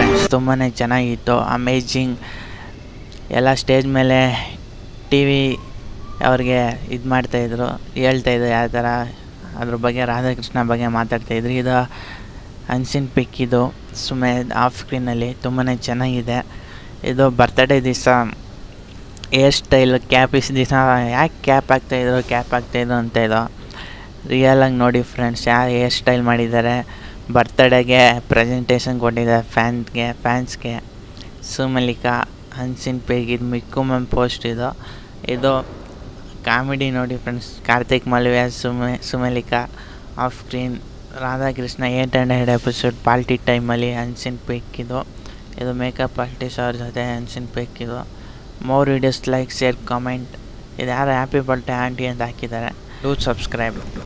friends ತುಂಬಾ ಚೆನ್ನಾಗಿತ್ತು amazing ಎಲ್ಲ ಸ್ಟೇಜ್ ಮೇಲೆ ಟಿ ವಿ ಅವ್ರಿಗೆ ಇದು ಮಾಡ್ತಾಯಿದ್ರು ಹೇಳ್ತಾಯಿದ್ರು ಯಾವ ಥರ ಅದ್ರ ಬಗ್ಗೆ ರಾಧಾಕೃಷ್ಣ ಬಗ್ಗೆ ಮಾತಾಡ್ತಾಯಿದ್ರು ಇದು ಅನ್ಸಿನ್ ಪಿಕ್ ಇದು ಸುಮ್ಮನೆ ಆಫ್ ಸ್ಕ್ರೀನಲ್ಲಿ ತುಂಬಾ ಚೆನ್ನಾಗಿದೆ ಇದು ಬರ್ತಡೇ ದಿವಸ ಏರ್ ಸ್ಟೈಲ್ ಕ್ಯಾಪ್ ಇಸ್ ದಿವಸ ಯಾಕೆ ಕ್ಯಾಪ್ ಹಾಕ್ತಾಯಿದ್ರು ಕ್ಯಾಪ್ ಹಾಕ್ತಾಯಿದ್ರು ಅಂತ ಇದು ರಿಯಲಾಗಿ ನೋಡಿ ಫ್ರೆಂಡ್ಸ್ ಯಾರು ಹೇರ್ ಸ್ಟೈಲ್ ಮಾಡಿದ್ದಾರೆ ಬರ್ತಡೇಗೆ ಪ್ರೆಸೆಂಟೇಷನ್ ಕೊಟ್ಟಿದ್ದಾರೆ ಫ್ಯಾನ್ಗೆ ಫ್ಯಾನ್ಸ್ಗೆ ಸುಮಲಿಕಾ ಹನ್ಸಿನ್ ಪೇಗ್ ಇದು ಮಿಕ್ಕು ಮ್ಯಾಮ್ ಪೋಸ್ಟ್ ಇದು ಇದು ಕಾಮಿಡಿ ನೋಡಿ ಫ್ರೆಂಡ್ಸ್ ಕಾರ್ತಿಕ್ ಮಲ್ವೆ ಸುಮ ಸುಮಲಿಕಾ off screen Radhakrishna eight hundred episode ಪಾಲ್ಟಿ ಟೈಮಲ್ಲಿ ಹನ್ಸಿನ್ ಪೇಕ್ ಇದು ಇದು ಮೇಕಪ್ ಆರ್ಟಿಸ್ಟ್ ಅವ್ರ ಜೊತೆ ಹನ್ಸಿನ್ ಪೇಕ್ ಇದು more videos like share comment ಇದು ಯಾರು ಹ್ಯಾಪಿ ಬರ್ಡೇ ಆಂಟಿ ಅಂತ ಹಾಕಿದ್ದಾರೆ ಡೂ ಸಬ್ಸ್ಕ್ರೈಬ್